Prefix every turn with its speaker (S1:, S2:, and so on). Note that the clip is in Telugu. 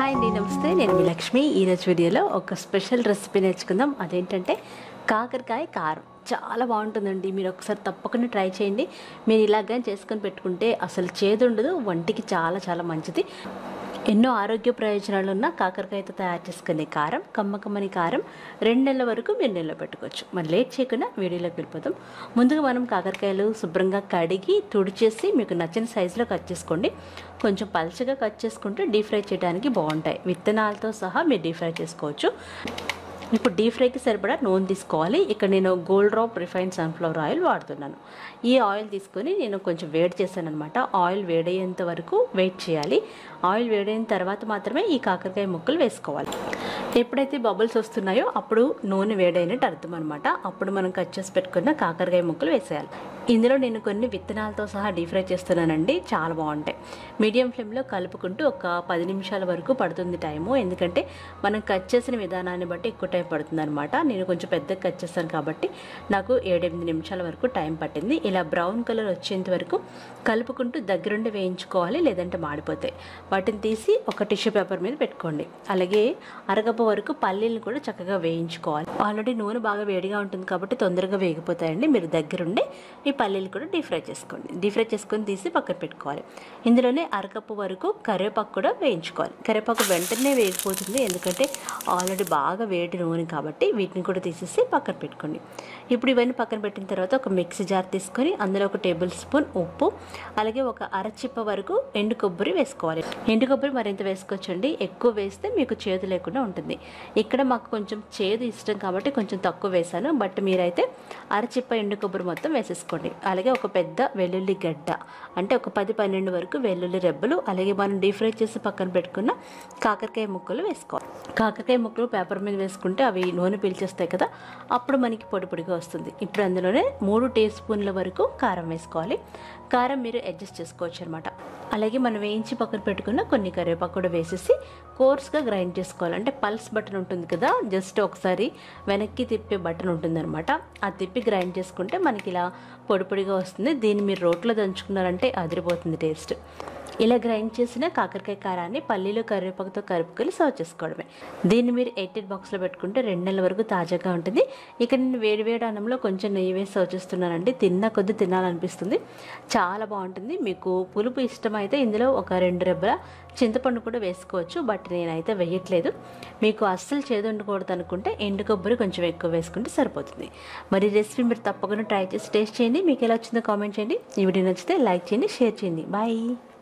S1: హాయ్ అండి నమస్తే నేను మీ లక్ష్మి ఈరోజు వీడియోలో ఒక స్పెషల్ రెసిపీ నేర్చుకుందాం అదేంటంటే కాకరకాయ కారం చాలా బాగుంటుందండి మీరు ఒకసారి తప్పకుండా ట్రై చేయండి మీరు ఇలాగా చేసుకొని పెట్టుకుంటే అసలు చేదు ఉండదు వంటికి చాలా చాలా మంచిది ఎన్నో ఆరోగ్య ప్రయోజనాలు ఉన్న కాకరకాయతో తయారు చేసుకునే కారం కమ్మకమ్మని కారం రెండు నెలల వరకు మీరు నిల్వ పెట్టుకోవచ్చు మరి లేట్ చేయకుండా వీడియోలోకి వెళ్ళిపోతాం ముందుగా మనం కాకరకాయలు శుభ్రంగా కడిగి తుడిచేసి మీకు నచ్చిన సైజులో కట్ చేసుకోండి కొంచెం పలచగా కట్ చేసుకుంటే డీప్ ఫ్రై చేయడానికి బాగుంటాయి విత్తనాలతో సహా మీరు డీప్ ఫ్రై చేసుకోవచ్చు ఇప్పుడు డీప్ ఫ్రైకి సరిపడా నూనె తీసుకోవాలి ఇక్కడ నేను gold drop refine sunflower oil వాడుతున్నాను ఈ ఆయిల్ తీసుకొని నేను కొంచెం వేడి చేశాను అనమాట ఆయిల్ వేడయ్యేంత వరకు వెయిట్ చేయాలి ఆయిల్ వేడైన తర్వాత మాత్రమే ఈ కాకరకాయ ముక్కలు వేసుకోవాలి ఎప్పుడైతే బబుల్స్ వస్తున్నాయో అప్పుడు నూనె వేడైనట్టు అర్థం అనమాట అప్పుడు మనం కట్ చేసి పెట్టుకున్న కాకరకాయ ముక్కలు వేసేయాలి ఇందులో నేను కొన్ని విత్తనాలతో సహా డీప్ ఫ్రై చేస్తున్నానండి చాలా బాగుంటాయి మీడియం ఫ్లేమ్లో కలుపుకుంటూ ఒక పది నిమిషాల వరకు పడుతుంది టైము ఎందుకంటే మనం కట్ చేసిన విధానాన్ని బట్టి ఎక్కువ టైం పడుతుంది అనమాట నేను కొంచెం పెద్దగా కట్ చేస్తాను కాబట్టి నాకు ఏడెనిమిది నిమిషాల వరకు టైం పట్టింది ఇలా బ్రౌన్ కలర్ వచ్చేంత వరకు కలుపుకుంటూ దగ్గరుండి వేయించుకోవాలి లేదంటే మాడిపోతాయి వాటిని తీసి ఒక టిష్యూ పేపర్ మీద పెట్టుకోండి అలాగే అరగప్ప వరకు పల్లీలను కూడా చక్కగా వేయించుకోవాలి ఆల్రెడీ నూనె బాగా వేడిగా ఉంటుంది కాబట్టి తొందరగా వేగిపోతాయండి మీరు దగ్గరుండి ఈ పల్లీలు కూడా డీప్ ఫ్రై చేసుకోండి డీప్ ఫ్రై చేసుకొని తీసి పక్కన పెట్టుకోవాలి ఇందులోనే అరకప్పు వరకు కరివేపాకు కూడా వేయించుకోవాలి కరివేపాకు వెంటనే వేగిపోతుంది ఎందుకంటే ఆల్రెడీ బాగా వేడి నూనె కాబట్టి వీటిని కూడా తీసేసి పక్కన పెట్టుకోండి ఇప్పుడు ఇవన్నీ పక్కన పెట్టిన తర్వాత ఒక మిక్సీ జార్ తీసుకొని అందులో ఒక టేబుల్ స్పూన్ ఉప్పు అలాగే ఒక అరచిప్ప వరకు ఎండు కొబ్బరి వేసుకోవాలి ఎండు కొబ్బరి మరింత వేసుకోవచ్చండి ఎక్కువ వేస్తే మీకు చేదు లేకుండా ఉంటుంది ఇక్కడ మాకు కొంచెం చేదు ఇష్టం కాబట్టి కొంచెం తక్కువ వేసాను బట్ మీరైతే అరచిప్ప ఎండు కొబ్బరి మొత్తం వేసేసుకోండి అలాగే ఒక పెద్ద వెల్లుల్లి గడ్డ అంటే ఒక పది పన్నెండు వరకు వెల్లుల్లి రెబ్బలు అలాగే మనం డీప్ ఫ్రై చేసి పక్కన పెట్టుకున్న కాకరకాయ ముక్కలు వేసుకోవాలి కాకరకాయ ముక్కలు పేపర్ మీద వేసుకుంటే అవి నూనె పీల్చేస్తాయి కదా అప్పుడు మనకి పొడి పొడిగా వస్తుంది ఇప్పుడు అందులోనే మూడు టీ స్పూన్ల వరకు కారం వేసుకోవాలి కారం మీరు అడ్జస్ట్ చేసుకోవచ్చు అనమాట అలాగే మనం వేయించి పక్కన పెట్టుకున్న కొన్ని కరివేపాకు కూడా వేసేసి కోర్స్గా గ్రైండ్ చేసుకోవాలి అంటే పల్స్ బటన్ ఉంటుంది కదా జస్ట్ ఒకసారి వెనక్కి తిప్పే బటన్ ఉంటుందన్నమాట ఆ తిప్పి గ్రైండ్ చేసుకుంటే మనకి ఇలా పొడి పొడిగా వస్తుంది దీన్ని మీరు రోట్లో దంచుకున్నారంటే అదిరిపోతుంది టేస్ట్ ఇలా గ్రైండ్ చేసిన కాకరకాయ కారాన్ని పల్లీలు కరివేపాకుతో కలుపుకొని సర్వ్ చేసుకోవడమే దీన్ని మీరు ఎయిటెడ్ బాక్స్లో పెట్టుకుంటే రెండు నెలల వరకు తాజాగా ఉంటుంది ఇక నేను వేడి వేడి అన్నంలో కొంచెం నెయ్యి వేసి సర్వ్ చేస్తున్నానండి తిన్న కొద్ది తినాలనిపిస్తుంది చాలా బాగుంటుంది మీకు పులుపు ఇష్టమైతే ఇందులో ఒక రెండు రెబ్బల చింతపండు కూడా వేసుకోవచ్చు బట్ నేనైతే వేయట్లేదు మీకు అస్సలు చేదు ఉండకూడదు అనుకుంటే ఎండు కొబ్బరి కొంచెం ఎక్కువ వేసుకుంటే సరిపోతుంది మరి రెసిపీ మీరు తప్పకుండా ట్రై చేసి టేస్ట్ చేయండి మీకు ఎలా వచ్చిందో కామెంట్ చేయండి ఈ వీడియో నచ్చితే లైక్ చేయండి షేర్ చేయండి బాయ్